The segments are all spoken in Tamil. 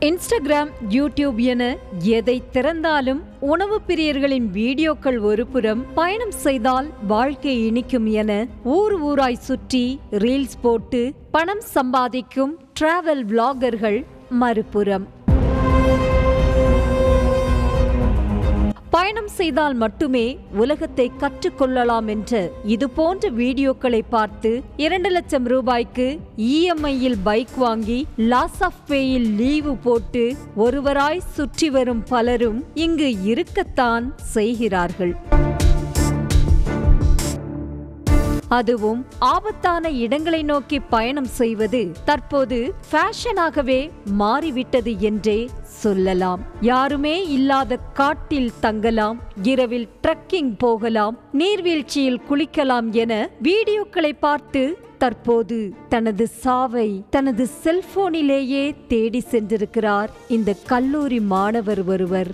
இன்ஸ்டாகிராம் யூடியூப் என எதை திறந்தாலும் உணவு பிரியர்களின் வீடியோக்கள் ஒருபுறம் பயணம் செய்தால் வாழ்க்கை இனிக்கும் என ஊர் ஊராய் சுற்றி ரீல்ஸ் போட்டு பணம் சம்பாதிக்கும் டிராவல் vloggerகள் மறுபுறம் பயணம் செய்தால் மட்டுமே உலகத்தை கற்றுக்கொள்ளலாம் என்ற இது போன்ற வீடியோக்களை பார்த்து இரண்டு லட்சம் ரூபாய்க்கு இஎம்ஐயில் பைக் வாங்கி லாஸ் ஆஃப் பேயில் லீவு போட்டு ஒருவராய் சுற்றி வரும் பலரும் இங்கு இருக்கத்தான் செய்கிறார்கள் அதுவும் ஆபத்தான இடங்களை நோக்கி பயணம் செய்வது தற்போது ஃபேஷனாகவே மாறிவிட்டது என்றே சொல்லலாம் யாருமே இல்லாத காட்டில் தங்கலாம் இரவில் ட்ரக்கிங் போகலாம் நீர்வீழ்ச்சியில் குளிக்கலாம் என வீடியோக்களை பார்த்து தற்போது தனது சாவை தனது செல்போனிலேயே தேடி சென்றிருக்கிறார் இந்த கல்லூரி மாணவர் ஒருவர்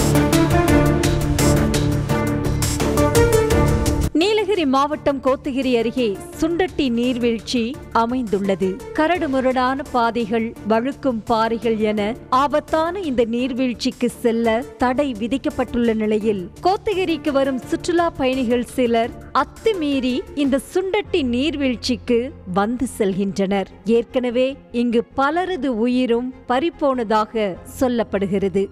நீலகிரி மாவட்டம் கோத்தகிரி அருகே சுண்டட்டி நீர்வீழ்ச்சி அமைந்துள்ளது கரடுமுரடான பாதைகள் வழுக்கும் பாறைகள் என ஆபத்தான இந்த நீர்வீழ்ச்சிக்கு செல்ல தடை விதிக்கப்பட்டுள்ள நிலையில் கோத்தகிரிக்கு வரும் சுற்றுலா பயணிகள் சிலர் அத்துமீறி இந்த சுண்டட்டி நீர்வீழ்ச்சிக்கு வந்து செல்கின்றனர் ஏற்கனவே இங்கு பலரது உயிரும் பறிபோனதாக சொல்லப்படுகிறது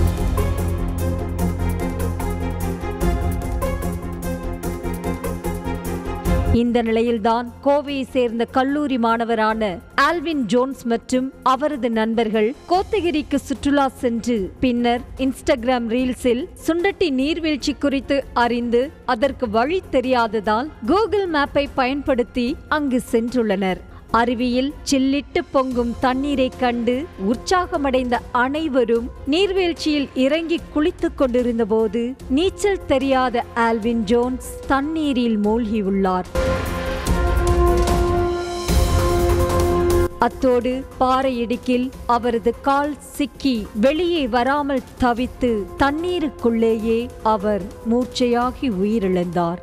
இந்த நிலையில்தான் கோவையை சேர்ந்த கல்லூரி மாணவரான ஆல்வின் ஜோன்ஸ் மற்றும் அவரது நண்பர்கள் கோத்தகிரிக்கு சுற்றுலா சென்று பின்னர் இன்ஸ்டாகிராம் ரீல்ஸில் சுண்டட்டி நீர்வீழ்ச்சி குறித்து அறிந்து அதற்கு வழி தெரியாததால் கூகுள் மேப்பை பயன்படுத்தி அங்கு சென்றுள்ளனர் அருவியில் சில்லிட்டு பொங்கும் தண்ணீரைக் கண்டு உற்சாகமடைந்த அனைவரும் நீர்வீழ்ச்சியில் இறங்கி குளித்துக் கொண்டிருந்த போது நீச்சல் தெரியாத ஆல்வின் ஜோன்ஸ் தண்ணீரில் மூழ்கியுள்ளார் அத்தோடு பாறை இடுக்கில் அவரது கால் சிக்கி வெளியே வராமல் தவித்து தண்ணீருக்குள்ளேயே அவர் மூச்சையாகி உயிரிழந்தார்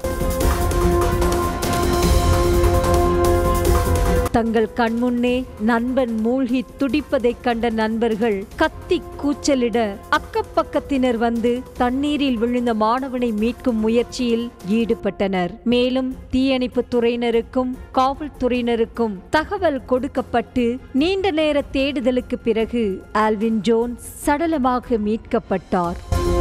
தங்கள் கண்முன்னே நண்பன் மூழ்கி துடிப்பதைக் கண்ட நண்பர்கள் கத்தி கூச்சலிட அக்கப்பக்கத்தினர் வந்து தண்ணீரில் விழுந்த மாணவனை மீட்கும் முயற்சியில் ஈடுபட்டனர் மேலும் தீயணைப்பு துறையினருக்கும் காவல்துறையினருக்கும் தகவல் கொடுக்கப்பட்டு நீண்ட நேர தேடுதலுக்கு பிறகு ஆல்வின் ஜோன்ஸ் சடலமாக மீட்கப்பட்டார்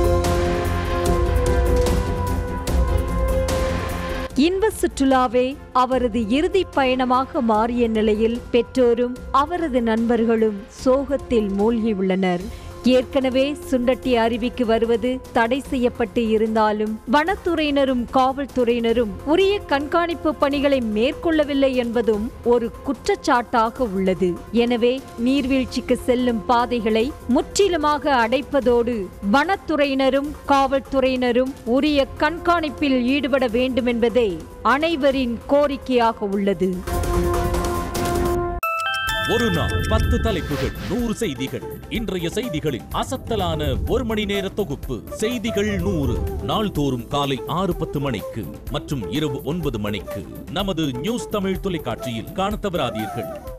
இன்ப சுற்றுலாவே அவரது இறுதி பயணமாக மாறிய நிலையில் பெற்றோரும் அவரது நண்பர்களும் சோகத்தில் மூழ்கியுள்ளனர் ஏற்கனவே சுண்டட்டி அருவிக்கு வருவது தடை செய்யப்பட்டு இருந்தாலும் வனத்துறையினரும் காவல்துறையினரும் உரிய கண்காணிப்பு பணிகளை மேற்கொள்ளவில்லை என்பதும் ஒரு குற்றச்சாட்டாக உள்ளது எனவே நீர்வீழ்ச்சிக்கு செல்லும் பாதைகளை முற்றிலுமாக அடைப்பதோடு வனத்துறையினரும் காவல்துறையினரும் உரிய கண்காணிப்பில் ஈடுபட வேண்டும் என்பதே அனைவரின் கோரிக்கையாக உள்ளது ஒரு நாள் பத்து தலைப்புகள் நூறு செய்திகள் இன்றைய செய்திகளின் அசத்தலான ஒரு மணி நேர தொகுப்பு செய்திகள் நூறு நாள்தோறும் காலை ஆறு பத்து மணிக்கு மற்றும் இரவு ஒன்பது மணிக்கு நமது நியூஸ் தமிழ் தொலைக்காட்சியில் காணத் தவறாதீர்கள்